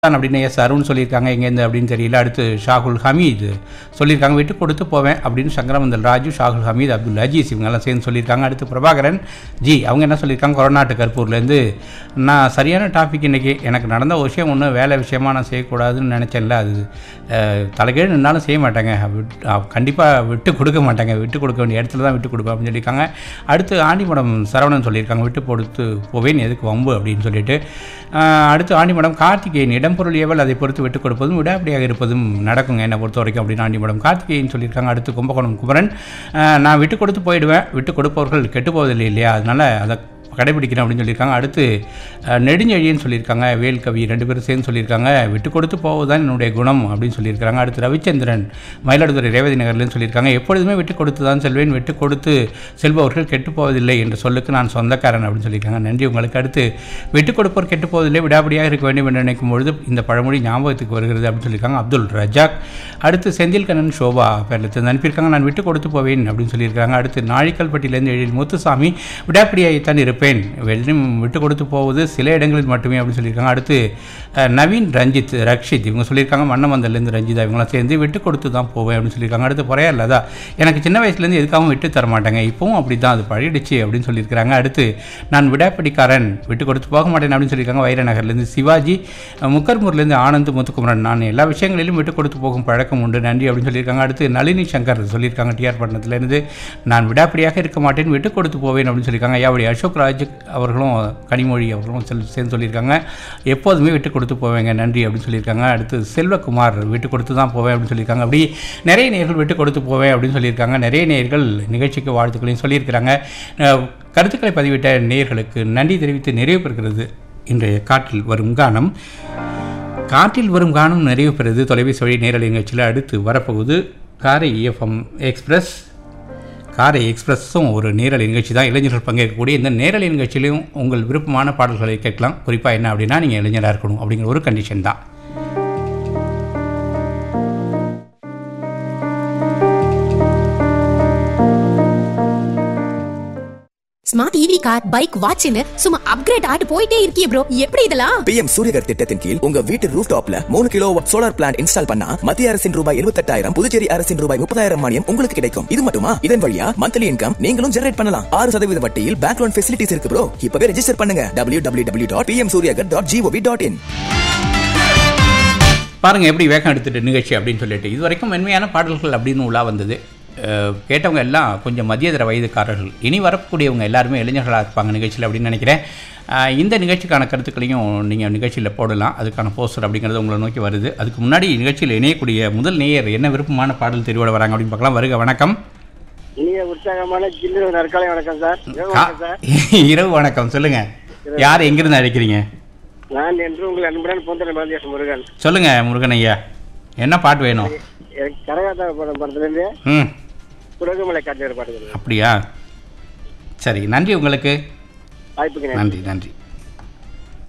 தான் அப்படின்னு எஸ் அருண் சொல்லியிருக்காங்க எங்கேருந்து அப்படின்னு தெரியல அடுத்து ஷாகுல் ஹமீது சொல்லியிருக்காங்க விட்டு கொடுத்து போவேன் அப்படின்னு சங்கரமந்தல் ராஜு ஷாகுல் ஹமீத் அப்துல் அஜீஸ் இவங்கெல்லாம் சேர்ந்து சொல்லியிருக்காங்க அடுத்து பிரபாகரன் ஜி அவங்க என்ன சொல்லியிருக்காங்க கொரநாட்டு கற்பூர்லேருந்து நான் சரியான டாபிக் இன்றைக்கி எனக்கு நடந்த ஒரு விஷயம் ஒன்றும் வேலை விஷயமா நான் செய்யக்கூடாதுன்னு நினச்சேன்ல அது அஹ், தலைகீழ் நின்னாலும் செய்ய மாட்டாங்க கண்டிப்பாக விட்டு கொடுக்க மாட்டாங்க விட்டு கொடுக்க வேண்டிய இடத்துல தான் விட்டு கொடுப்பேன் அப்படின்னு சொல்லியிருக்காங்க அடுத்து ஆண்டிமடம் சரவணன் சொல்லியிருக்காங்க விட்டு கொடுத்து போவேன் எதுக்கு வம்பு அப்படின்னு சொல்லிட்டு அஹ், அடுத்து ஆண்டிமடம் கார்த்திகேயன் இடம்பொருள் ஏவல் அதை பொறுத்து விட்டுக் கொடுப்பதும் விடாப்படியாக இருப்பதும் நடக்குங்க என்னை பொறுத்த வரைக்கும் அப்படின்னு ஆண்டிமடம் கார்த்திகேயன் சொல்லியிருக்காங்க அடுத்து கும்பகோணம் குமரன் அஹ், நான் விட்டு கொடுத்து போயிடுவேன் விட்டு கொடுப்பவர்கள் கெட்டு போவதில்லை இல்லையா அதனால் அதை கடைபிடிக்கிறேன் அப்படின்னு சொல்லியிருக்காங்க அடுத்து அஹ், நெடுஞ்செழியன் சொல்லியிருக்காங்க வேல் கவி ரெண்டு பேரும் சேர்ந்து சொல்லியிருக்காங்க விட்டு கொடுத்து போவதுதான் என்னுடைய குணம் அப்படின்னு சொல்லியிருக்காங்க அடுத்து ரவிச்சந்திரன் மயிலாடுதுறை ரேவதி நகர்லேருந்து சொல்லியிருக்காங்க எப்பொழுதுமே விட்டு கொடுத்து தான் செல்வேன் விட்டு கொடுத்து செல்பவர்கள் கெட்டு போவதில்லை என்ற சொல்லுக்கு நான் சொந்தக்காரன் அப்படின்னு சொல்லியிருக்காங்க நன்றி உங்களுக்கு அடுத்து விட்டு கொடுப்போர் கெட்டு போவதில்லை விடாபடியாக இருக்க வேண்டும் என்று நினைக்கும் பொழுது இந்த பழமொழி ஞாபகத்துக்கு வருகிறது அப்படின்னு சொல்லியிருக்காங்க அப்துல் ரஜாக் அடுத்து செந்தில் கண்ணன் சோபா பேரில் அனுப்பியிருக்காங்க நான் விட்டு கொடுத்து போவேன் அப்படின்னு சொல்லியிருக்காங்க அடுத்து நாழிக்கல்பட்டியிலேருந்து எழில் முத்துசாமி விடாப்பிடியாகத்தான் இருப்பேன் வெள்ளும் விட்டு கொடுத்து போவது சில இடங்களில் மட்டுமே அப்படின்னு சொல்லியிருக்காங்க அடுத்து அஹ், நவீன் ரஞ்சித் ரக்ஷித் இவங்க சொல்லியிருக்காங்க மன்னமந்தல்லேருந்து ரஞ்சிதா இவங்களாம் சேர்ந்து விட்டு கொடுத்து தான் போவேன் அப்படின்னு சொல்லியிருக்காங்க அடுத்து பொறையா இல்லதா எனக்கு சின்ன வயசுலேருந்து எதுக்காகவும் விட்டு தர மாட்டாங்க இப்போவும் அப்படி தான் அது பழகிடுச்சு அப்படின்னு சொல்லியிருக்கிறாங்க அடுத்து நான் விடாப்பிடிக்காரன் விட்டு கொடுத்து போக மாட்டேன் அப்படின்னு சொல்லியிருக்காங்க வைரநகர்லேருந்து சிவாஜி அஹ், முக்கர்மூர்லேருந்து ஆனந்த் முத்துக்குமரன் நான் எல்லா விஷயங்களிலும் விட்டு கொடுத்து போகும் பழக்கம் உண்டு நன்றி அப்படின்னு சொல்லியிருக்காங்க அடுத்து நளினி சங்கர் சொல்லியிருக்காங்க டிஆர் பட்டணத்துலேருந்து நான் விடாப்பிடியாக இருக்க மாட்டேன் விட்டு கொடுத்து போவேன் அப்படின்னு சொல்லியிருக்காங்க யாவடி அசோக் ராஜ் அவர்களும் கனிமொழி அவர்களும் செல் சேர்ந்து சொல்லியிருக்காங்க எப்போதுமே விட்டு கொடுத்து போவேங்க நன்றி அப்படின்னு சொல்லியிருக்காங்க அடுத்து செல்வகுமார் விட்டு கொடுத்து தான் போவேன் அப்படின்னு சொல்லியிருக்காங்க அப்படி நிறைய நேர்கள் விட்டு கொடுத்து போவேன் அப்படின்னு சொல்லியிருக்காங்க நிறைய நேர்கள் நிகழ்ச்சிக்கு வாழ்த்துக்களையும் சொல்லியிருக்கிறாங்க அஹ், கருத்துக்களை பதிவிட்ட நேயர்களுக்கு நன்றி தெரிவித்து நிறைவு பெறுகிறது இன்றைய காற்றில் வரும் கானம் காற்றில் வரும் கானம் நிறைவு பெறுது தொலைபேசி வழி நேரலை நிகழ்ச்சியில் அடுத்து வரப்போகுது காரை இஎஃப்எம் எக்ஸ்பிரஸ் காரை எக்ஸ்பிரஸும் ஒரு நேரலை நிகழ்ச்சி தான் இளைஞர்கள் பங்கேற்கக்கூடிய இந்த நேரலை நிகழ்ச்சியிலையும் உங்கள் விருப்பமான பாடல்களை கேட்கலாம் குறிப்பாக என்ன அப்படின்னா நீங்கள் இளைஞராக இருக்கணும் அப்படிங்கிற ஒரு கண்டிஷன் தான் ஸ்மார்ட் ஈவி கார் பைக் வாட்ச்னு சும்மா அப்கிரேட் ஆட்டு போயிட்டே இருக்கியே ப்ரோ எப்படி இதெல்லாம் பிஎம் சூரியகர் திட்டத்தின் கீழ் உங்க வீட்டு ரூஃப் டாப்ல மூணு கிலோ சோலார் பிளான்ட் இன்ஸ்டால் பண்ணா மத்திய அரசின் ரூபாய் எழுபத்தெட்டாயிரம் புதுச்சேரி அரசின் ரூபாய் முப்பதாயிரம் மானியம் உங்களுக்கு கிடைக்கும் இது மட்டுமா இதன் வழியா மந்த்லி இன்கம் நீங்களும் ஜெனரேட் பண்ணலாம் ஆறு சதவீத வட்டியில் பேங்க் லோன் ஃபெசிலிட்டிஸ் இருக்கு ப்ரோ இப்பவே ரெஜிஸ்டர் பண்ணுங்க W W W dot PM Suryaghar dot GOV dot in பாருங்க எப்படி வேகம் எடுத்துட்டு நிகழ்ச்சி அப்படின்னு சொல்லிட்டு இது வரைக்கும் மென்மையான பாடல்கள் அப்படின்னு உள்ளா வந்தது அஹ், கேட்டவங்க எல்லாம் கொஞ்சம் மத்தியதர வயதுக்காரர்கள் இனி வரக்கூடியவங்க எல்லாருமே இளைஞர்களாக இருப்பாங்க நிகழ்ச்சியில் அப்படின்னு நினைக்கிறேன் அஹ், இந்த நிகழ்ச்சிக்கான கருத்துக்களையும் நீங்கள் நிகழ்ச்சியில் போடலாம் அதுக்கான போஸ்டர் அப்படிங்கிறது உங்களை நோக்கி வருது அதுக்கு முன்னாடி நிகழ்ச்சியில் இணையக்கூடிய முதல் நேயர் என்ன விருப்பமான பாடல் தெரிவோட வராங்க அப்படின்னு பார்க்கலாம் வருக வணக்கம் இனிய உற்சாகமான ஜில்லு நற்காலை வணக்கம் சார் இரவு கா- வணக்கம் சார் இரவு வணக்கம் சொல்லுங்க யார் எங்கிருந்து அழைக்கிறீங்க நான் என்று உங்கள் அன்புடன் பொந்தன பாரதியாஸ் முருகன் சொல்லுங்க முருகன் ஐயா என்ன பாட்டு வேணும் எனக்கு கரகாத்த படம் படத்துலேருந்து ம் குடகுமலை காட்டுகிற பாட்டு அப்படியா சரி நன்றி உங்களுக்கு வாய்ப்புக்கு நன்றி. நன்றி நன்றி